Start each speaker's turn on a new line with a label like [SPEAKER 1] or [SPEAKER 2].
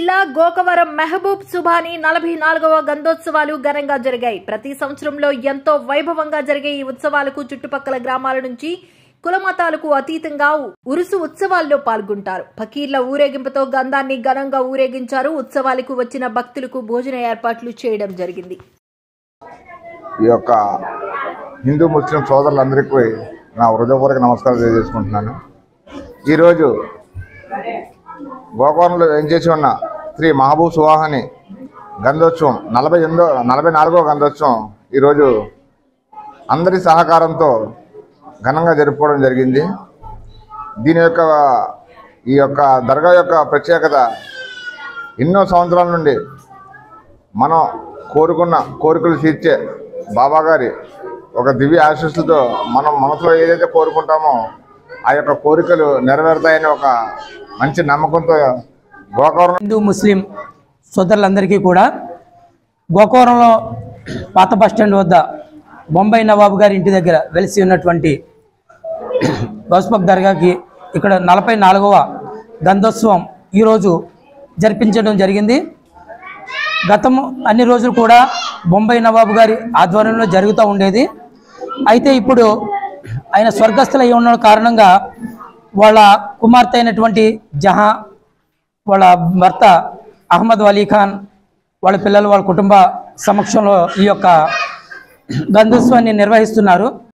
[SPEAKER 1] జిల్లా గోకవరం మెహబూబ్ సుభాని నలభై నాలుగవ గంధోత్సవాలు ఘనంగా జరిగాయి ప్రతి సంవత్సరంలో ఎంతో వైభవంగా జరిగే ఈ ఉత్సవాలకు చుట్టుపక్కల గ్రామాల నుంచి కులమతాలకు అతీతంగా ఉరుసు ఉత్సవాల్లో పాల్గొంటారు ఫకీర్ల ఊరేగింపుతో గంధాన్ని ఘనంగా ఊరేగించారు ఉత్సవాలకు వచ్చిన భక్తులకు భోజన ఏర్పాట్లు చేయడం జరిగింది
[SPEAKER 2] ఈ యొక్క హిందూ ముస్లిం సోదరులందరికీ నా హృదయపూర్వక నమస్కారం తెలియజేసుకుంటున్నాను ఈరోజు గోకవరంలో ఏం చేసి ఉన్న శ్రీ మహబూబ్ సువాహని గంధోత్సవం నలభై ఎనిమిదో నలభై నాలుగో గంధోత్సవం ఈరోజు అందరి సహకారంతో ఘనంగా జరుపుకోవడం జరిగింది దీని యొక్క ఈ యొక్క దర్గా యొక్క ప్రత్యేకత ఎన్నో సంవత్సరాల నుండి మనం కోరుకున్న కోరికలు తీర్చే బాబా గారి ఒక దివ్య ఆశీస్సులతో మనం మనసులో ఏదైతే కోరుకుంటామో ఆ యొక్క కోరికలు నెరవేరుతాయని ఒక మంచి నమ్మకంతో గోకవరం
[SPEAKER 3] హిందూ ముస్లిం సోదరులందరికీ కూడా గోకవరంలో పాత బస్టాండ్ వద్ద బొంబాయి నవాబు గారి ఇంటి దగ్గర వెలిసి ఉన్నటువంటి గౌస్బక్ దర్గాకి ఇక్కడ నలభై నాలుగవ గంధోత్సవం ఈరోజు జరిపించడం జరిగింది గతం అన్ని రోజులు కూడా బొంబాయి నవాబు గారి ఆధ్వర్యంలో జరుగుతూ ఉండేది అయితే ఇప్పుడు ఆయన స్వర్గస్థులు అయి ఉన్న కారణంగా వాళ్ళ కుమార్తె అయినటువంటి జహా వాళ్ళ భర్త అహ్మద్ అలీ ఖాన్ వాళ్ళ పిల్లలు వాళ్ళ కుటుంబ సమక్షంలో ఈ యొక్క గంధోత్సవాన్ని నిర్వహిస్తున్నారు